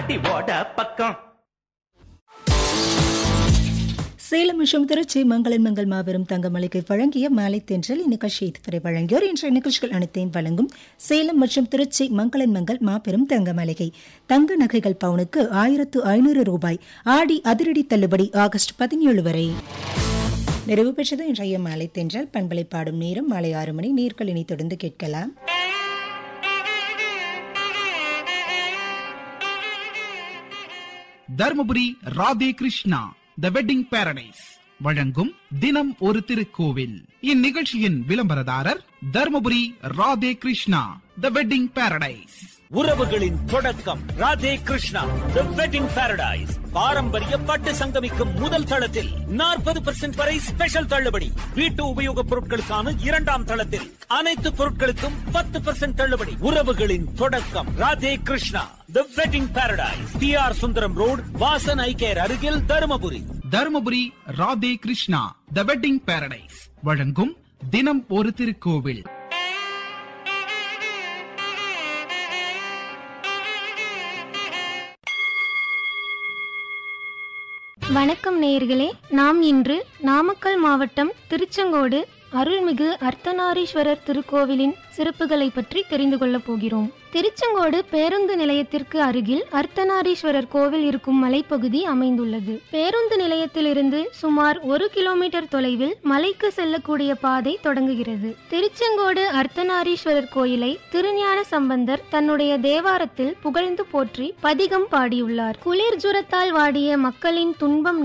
அடி ஓட பக்கம் சேலம் மற்றும் திருச்சி மங்களன் மங்கள் மாபெரும் தங்கமலைக்கு வழங்கிய மாலை தென்றல் இந்நிகழ்ச்சியை இதுவரை வழங்கியோர் இன்றைய நிகழ்ச்சிகள் அனைத்தையும் வழங்கும் சேலம் மற்றும் திருச்சி மங்களன் மங்கள் மாபெரும் தங்க மளிகை தங்க நகைகள் பவுனுக்கு ஆயிரத்து ஐநூறு ரூபாய் ஆடி அதிரடி தள்ளுபடி ஆகஸ்ட் பதினேழு வரை நிறைவு பெற்றது இன்றைய மாலை தென்றல் பண்பலை பாடும் நேரம் மாலை ஆறு மணி நீர்கள் இனி தொடர்ந்து கேட்கலாம் Dharmapuri Radhe Krishna the wedding paradise வழங்கும் தினம் ஒரு திருக்கோவில் இந்நிகழ்ச்சியின் விளம்பரதாரர் Dharmapuri Radhe Krishna the wedding paradise உறவுகளின் தொடக்கம் Radhe Krishna the wedding paradise பாரம்பரிய பட்டு சங்கமிக்கும் முதல் தளத்தில் நாற்பது பெர்சென்ட் வரை ஸ்பெஷல் தள்ளுபடி வீட்டு உபயோகப் பொருட்களுக்கான இரண்டாம் தளத்தில் அனைத்து பொருட்களுக்கும் பத்து பெர்சென்ட் தள்ளுபடி உறவுகளின் தொடக்கம் Radhe Krishna the wedding paradise T R Sundaram road Vasan eyecare அருகில் Dharmapuri Dharmapuri Radhe Krishna the wedding paradise வழங்கும் தினம் ஒரு திருக்கோவில் வணக்கம் நேயர்களே நாம் இன்று நாமக்கல் மாவட்டம் திருச்செங்கோடு அருள்மிகு அர்த்தநாரீஸ்வரர் திருக்கோவிலின் சிறப்புகளை பற்றி தெரிந்து கொள்ளப் போகிறோம் திருச்செங்கோடு பேருந்து நிலையத்திற்கு அருகில் அர்த்தநாரீஸ்வரர் கோவில் இருக்கும் மலைப்பகுதி அமைந்துள்ளது பேருந்து நிலையத்திலிருந்து சுமார் ஒரு கிலோமீட்டர் தொலைவில் மலைக்கு செல்லக்கூடிய பாதை தொடங்குகிறது திருச்செங்கோடு அர்த்தநாரீஸ்வரர் கோயிலை திருஞான சம்பந்தர் தன்னுடைய தேவாரத்தில் புகழ்ந்து போற்றி பதிகம் பாடியுள்ளார் குளிர் ஜுரத்தால் வாடிய மக்களின் துன்பம்